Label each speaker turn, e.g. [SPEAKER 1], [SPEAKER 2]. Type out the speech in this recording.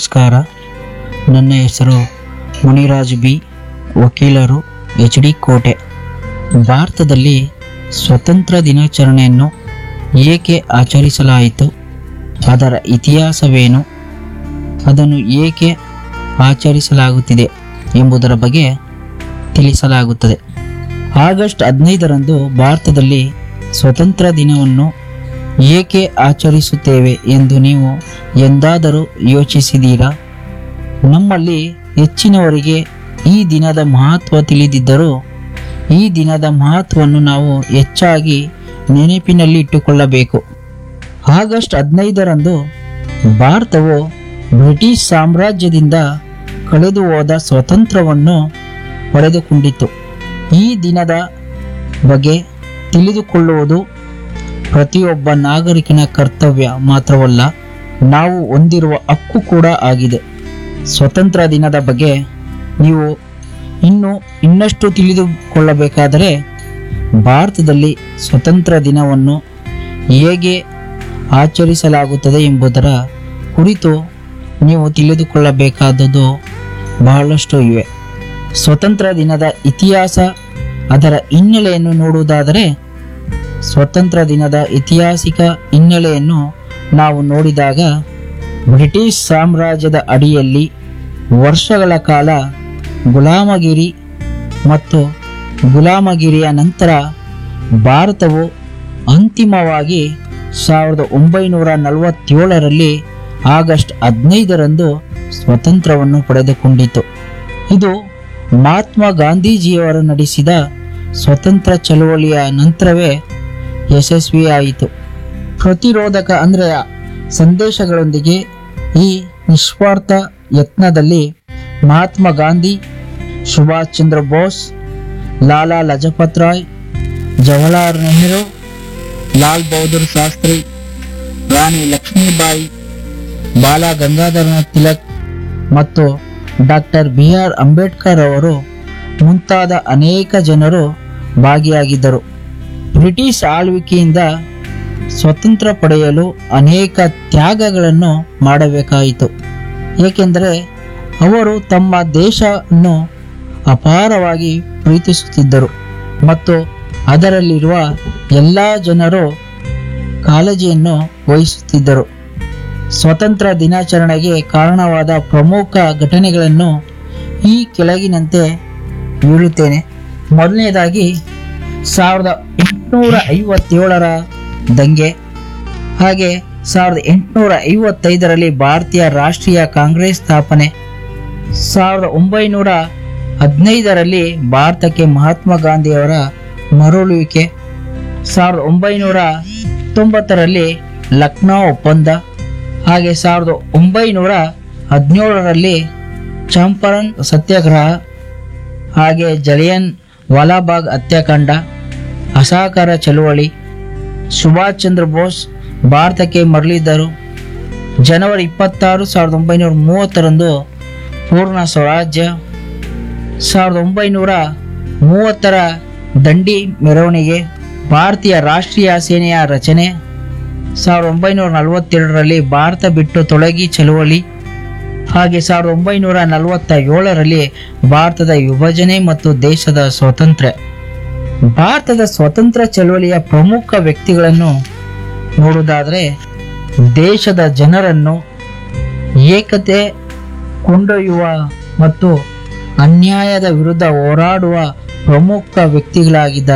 [SPEAKER 1] ನಮಸ್ಕಾರ ನನ್ನ ಹೆಸರು ಮುನಿರಾಜ್ ಬಿ ವಕೀಲರು ಎಚ್ ಡಿ ಕೋಟೆ ಭಾರತದಲ್ಲಿ ಸ್ವತಂತ್ರ ದಿನಾಚರಣೆಯನ್ನು ಏಕೆ ಆಚರಿಸಲಾಯಿತು ಅದರ ಇತಿಹಾಸವೇನು ಅದನ್ನು ಏಕೆ ಆಚರಿಸಲಾಗುತ್ತಿದೆ ಎಂಬುದರ ಬಗ್ಗೆ ತಿಳಿಸಲಾಗುತ್ತದೆ ಆಗಸ್ಟ್ ಹದಿನೈದರಂದು ಭಾರತದಲ್ಲಿ ಸ್ವತಂತ್ರ ದಿನವನ್ನು ಏಕೆ ಆಚರಿಸುತ್ತೇವೆ ಎಂದು ನೀವು ಎಂದಾದರೂ ಯೋಚಿಸಿದ್ದೀರಾ ನಮ್ಮಲ್ಲಿ ಹೆಚ್ಚಿನವರಿಗೆ ಈ ದಿನದ ಮಹತ್ವ ತಿಳಿದಿದ್ದರೂ ಈ ದಿನದ ಮಹತ್ವವನ್ನು ನಾವು ಹೆಚ್ಚಾಗಿ ನೆನಪಿನಲ್ಲಿ ಇಟ್ಟುಕೊಳ್ಳಬೇಕು ಆಗಸ್ಟ್ ಹದಿನೈದರಂದು ಭಾರತವು ಬ್ರಿಟಿಷ್ ಸಾಮ್ರಾಜ್ಯದಿಂದ ಕಳೆದು ಹೋದ ಸ್ವಾತಂತ್ರ್ಯವನ್ನು ಪಡೆದುಕೊಂಡಿತು ಈ ದಿನದ ಬಗ್ಗೆ ತಿಳಿದುಕೊಳ್ಳುವುದು ಪ್ರತಿಯೊಬ್ಬ ನಾಗರಿಕನ ಕರ್ತವ್ಯ ಮಾತ್ರವಲ್ಲ ನಾವು ಹೊಂದಿರುವ ಹಕ್ಕು ಕೂಡ ಆಗಿದೆ ಸ್ವತಂತ್ರ ದಿನದ ಬಗ್ಗೆ ನೀವು ಇನ್ನು ಇನ್ನಷ್ಟು ತಿಳಿದುಕೊಳ್ಳಬೇಕಾದರೆ ಭಾರತದಲ್ಲಿ ಸ್ವತಂತ್ರ ದಿನವನ್ನು ಹೇಗೆ ಆಚರಿಸಲಾಗುತ್ತದೆ ಎಂಬುದರ ಕುರಿತು ನೀವು ತಿಳಿದುಕೊಳ್ಳಬೇಕಾದದ್ದು ಬಹಳಷ್ಟು ಇವೆ ಸ್ವತಂತ್ರ ದಿನದ ಇತಿಹಾಸ ಅದರ ಹಿನ್ನೆಲೆಯನ್ನು ನೋಡುವುದಾದರೆ ಸ್ವತಂತ್ರ ದಿನದ ಐತಿಹಾಸಿಕ ಹಿನ್ನೆಲೆಯನ್ನು ನಾವು ನೋಡಿದಾಗ ಬ್ರಿಟಿಷ್ ಸಾಮ್ರಾಜ್ಯದ ಅಡಿಯಲ್ಲಿ ವರ್ಷಗಳ ಕಾಲ ಗುಲಾಮಗಿರಿ ಮತ್ತು ಗುಲಾಮಗಿರಿಯ ನಂತರ ಭಾರತವು ಅಂತಿಮವಾಗಿ ಸಾವಿರದ ಒಂಬೈನೂರ ನಲವತ್ತೇಳರಲ್ಲಿ ಆಗಸ್ಟ್ ಹದಿನೈದರಂದು ಸ್ವತಂತ್ರವನ್ನು ಪಡೆದುಕೊಂಡಿತು ಇದು ಮಹಾತ್ಮ ಗಾಂಧೀಜಿಯವರು ನಡೆಸಿದ ಸ್ವತಂತ್ರ ಚಳವಳಿಯ ನಂತರವೇ ಯಶಸ್ವಿಯಾಯಿತು ಪ್ರತಿರೋಧಕ ಅಂದರೆ ಸಂದೇಶಗಳೊಂದಿಗೆ ಈ ನಿಸ್ವಾರ್ಥ ಯತ್ನದಲ್ಲಿ ಮಹಾತ್ಮ ಗಾಂಧಿ ಸುಭಾಷ್ ಚಂದ್ರ ಬೋಸ್ ಲಾಲಾ ಲಜಪತ್ ರಾಯ್ ಜವಾಹರ್ಲಾಲ್ ನೆಹರು ಲಾಲ್ ಬಹದ್ದೂರ್ ಶಾಸ್ತ್ರಿ ರಾಣಿ ಲಕ್ಷ್ಮೀಬಾಯಿ ಬಾಲ ಗಂಗಾಧರನಾಥ್ ತಿಲಕ್ ಮತ್ತು ಡಾಕ್ಟರ್ ಬಿ ಆರ್ ಅಂಬೇಡ್ಕರ್ ಅವರು ಮುಂತಾದ ಅನೇಕ ಜನರು ಭಾಗಿಯಾಗಿದ್ದರು ಬ್ರಿಟಿಷ್ ಆಳ್ವಿಕೆಯಿಂದ ಸ್ವತಂತ್ರ ಪಡೆಯಲು ಅನೇಕ ತ್ಯಾಗಗಳನ್ನು ಮಾಡಬೇಕಾಯಿತು ಏಕೆಂದರೆ ಅವರು ತಮ್ಮ ದೇಶವನ್ನು ಅಪಾರವಾಗಿ ಪ್ರೀತಿಸುತ್ತಿದ್ದರು ಮತ್ತು ಅದರಲ್ಲಿರುವ ಎಲ್ಲ ಜನರು ಕಾಳಜಿಯನ್ನು ವಹಿಸುತ್ತಿದ್ದರು ಸ್ವತಂತ್ರ ದಿನಾಚರಣೆಗೆ ಕಾರಣವಾದ ಪ್ರಮುಖ ಘಟನೆಗಳನ್ನು ಈ ಕೆಳಗಿನಂತೆ ಹೇಳುತ್ತೇನೆ ಮೊದಲನೇದಾಗಿ ಸಾವಿರದ ಎಂಟುನೂರ ಐವತ್ತೇಳರ ದಂಗೆ ಹಾಗೆ ಸಾವಿರದ ಎಂಟುನೂರ ಐವತ್ತೈದರಲ್ಲಿ ಭಾರತೀಯ ರಾಷ್ಟ್ರೀಯ ಕಾಂಗ್ರೆಸ್ ಸ್ಥಾಪನೆ ಸಾವಿರದ ಒಂಬೈನೂರ ಹದಿನೈದರಲ್ಲಿ ಭಾರತಕ್ಕೆ ಮಹಾತ್ಮ ಗಾಂಧಿಯವರ ಮರಳುವಿಕೆ ಸಾವಿರದ ಒಂಬೈನೂರ ತೊಂಬತ್ತರಲ್ಲಿ ಲಕ್ನೋ ಒಪ್ಪಂದ ಹಾಗೆ ಸಾವಿರದ ಒಂಬೈನೂರ ಹದಿನೇಳರಲ್ಲಿ ಚಂಪಾರಣ್ ಸತ್ಯಾಗ್ರಹ ಹಾಗೆ ಜಲಿಯನ್ ವಾಲಾಬಾಗ್ ಹತ್ಯಾಕಾಂಡ ಅಸಹಕಾರ ಚಳುವಳಿ ಸುಭಾಷ್ ಚಂದ್ರ ಬೋಸ್ ಭಾರತಕ್ಕೆ ಮರಳಿದ್ದರು ಜನವರಿ ಇಪ್ಪತ್ತಾರು ಸಾವಿರದ ಒಂಬೈನೂರ ಮೂವತ್ತರಂದು ಪೂರ್ಣ ಸ್ವರಾಜ್ಯ ಸಾವಿರದ ಒಂಬೈನೂರ ಮೂವತ್ತರ ದಂಡಿ ಮೆರವಣಿಗೆ ಭಾರತೀಯ ರಾಷ್ಟ್ರೀಯ ಸೇನೆಯ ರಚನೆ ಸಾವಿರದ ಒಂಬೈನೂರ ನಲವತ್ತೆರಡರಲ್ಲಿ ಭಾರತ ಬಿಟ್ಟು ತೊಲಗಿ ಚಳುವಳಿ ಹಾಗೆ ಸಾವಿರದ ಒಂಬೈನೂರ ನಲವತ್ತ ಏಳರಲ್ಲಿ ಭಾರತದ ವಿಭಜನೆ ಮತ್ತು ದೇಶದ ಸ್ವಾತಂತ್ರ್ಯ ಭಾರತದ ಸ್ವತಂತ್ರ ಚಳವಳಿಯ ಪ್ರಮುಖ ವ್ಯಕ್ತಿಗಳನ್ನು ನೋಡುವುದಾದರೆ ದೇಶದ ಜನರನ್ನು ಏಕತೆ ಕೊಂಡೊಯ್ಯುವ ಮತ್ತು ಅನ್ಯಾಯದ ವಿರುದ್ಧ ಹೋರಾಡುವ ಪ್ರಮುಖ ವ್ಯಕ್ತಿಗಳಾಗಿದ್ದಾರೆ